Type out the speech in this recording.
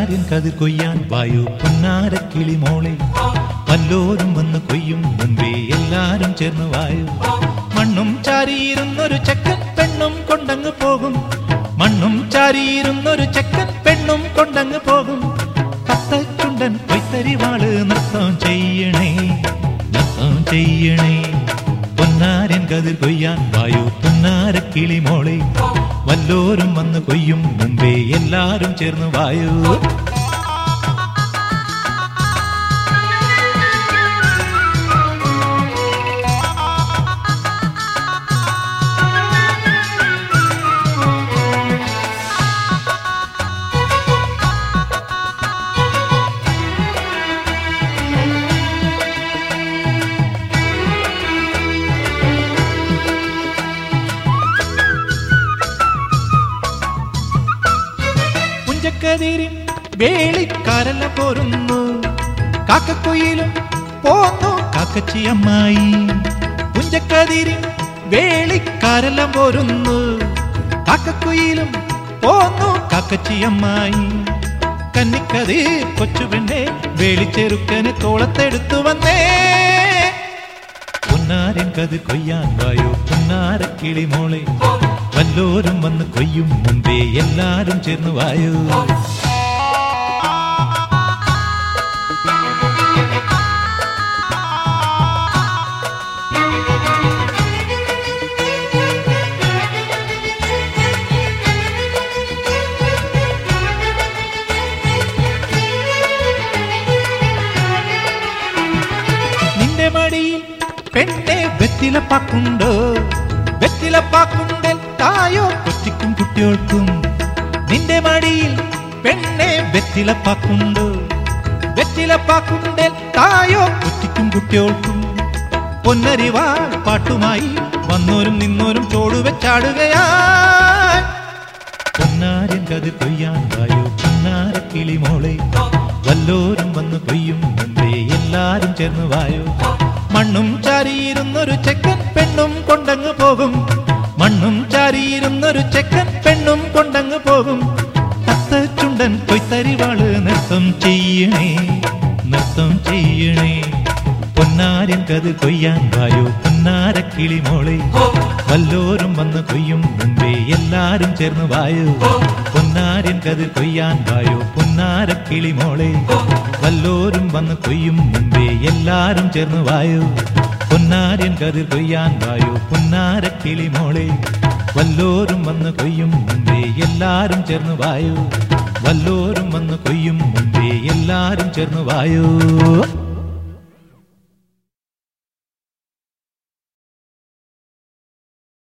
പൊന്നാര്യൻ കതിർ കൊയ്യാൻ വായു പൊന്നാരക്കിളി മോളെ വല്ലോരും വന്ന് കൊയ്യും മുമ്പേ എല്ലാരും ചേർന്ന് വായു മണ്ണും ചാരിയിരുന്നൊരു ചെക്കൻ പെണ്ണും കൊണ്ടങ്ങ് പോകും മണ്ണും ചാരിയിരുന്നൊരു ചെക്കൻ പെണ്ണും കൊണ്ടങ്ങ് പോകും കത്തച്ചുണ്ടൻ പൊയ്ത്തരിവാള് നൃത്തം ചെയ്യണേ നൃത്തം ചെയ്യണേ പൊന്നാരൻ കതിർ കൊയ്യാൻ വായു പൊന്നാരക്കിളി മോളെ വല്ലോരും വന്ന് കൊയ്യും മുമ്പേ എല്ലാരും ചേർന്ന് വായു പുഞ്ചക്കതിരിൻ വേളിക്കാരല്ല പോരുന്നു കാക്കക്കുയിലും പോന്നു കാക്കച്ചിയമ്മായി പുഞ്ചക്കതിരിൻ വേളിക്കാരെല്ലാം പോരുന്നു കാക്കക്കുയിലും പോന്നു കാക്കച്ചിയമ്മായി കന്നിക്കതി കൊച്ചുപെണ്ണെ വേളിച്ചെറുക്കന് തോളത്തെടുത്തു വന്നേ പൊന്നാരൻ കതിർ കൊയ്യാൻ വായോ പൊന്നാര കിളിമോളെ വല്ലോരും വന്ന് കൊയ്യും മുമ്പേ എല്ലാരും ചേർന്ന് വായോ നിന്റെ മടിയിൽ പെണ്ണെ വെറ്റിലപ്പാക്കുണ്ടോ വെറ്റിലപ്പാക്കുണ്ടൽ തായോ കൊച്ചിക്കും കുട്ടികൾക്കും നിന്റെ മടിയിൽ പെണ്ണെ വെറ്റിലപ്പാക്കുണ്ടോ വെറ്റിലപ്പാക്കുണ്ടൽ തായോ കൊച്ചിക്കും കുട്ടികൾക്കും പൊന്നരിവാ പാട്ടുമായി വന്നോരും നിന്നോരും ചോടുവെച്ചാടുകയായി പൊന്നാരൻ കത് കൊയ്യാൻ വായോ പൊന്നാര കിളിമോളെ വല്ലോരും വന്ന് കൊയ്യും മുമ്പേ എല്ലാരും ചേർന്ന് വായോ മണ്ണും ചാരിയിരുന്നൊരു ചെക്കൻ പെണ്ണും കൊണ്ടങ്ങ് പോകും മണ്ണും ചാരിയിരുന്നൊരു ചെക്കൻ പെണ്ണും കൊണ്ടങ്ങ് പോകും തത്ത ചുണ്ടൻ കൊയ്ത്തരിവാള് നൃത്തം ചെയ്യണേ നൃത്തം ചെയ്യണേ പൊന്നാരൻ കത് കൊയ്യാൻ വായോ പൊന്നാര കിളിമോളെ വല്ലോരും വന്ന് കൊയ്യും മുമ്പേ എല്ലാരും ചേർന്ന് വായോ പൊന്നാരൻ കത് കൊയ്യാൻ വായോ പൊന്നാര കിളിമോളെ വല്ലോരും വന്ന് കൊയ്യും മുമ്പേ എല്ലാരും ചേർന്ന് വായോ പൊന്നാരൻ കതിർ കൊയ്യാൻ വായോ പൊന്നാര കിളിമോളെ വല്ലോരും വന്ന് കൊയ്യും മുമ്പേ എല്ലാരും ചേർന്ന് വായോ വല്ലോരും വന്ന് കൊയ്യും മുമ്പേ എല്ലാരും ചേർന്ന് വായോ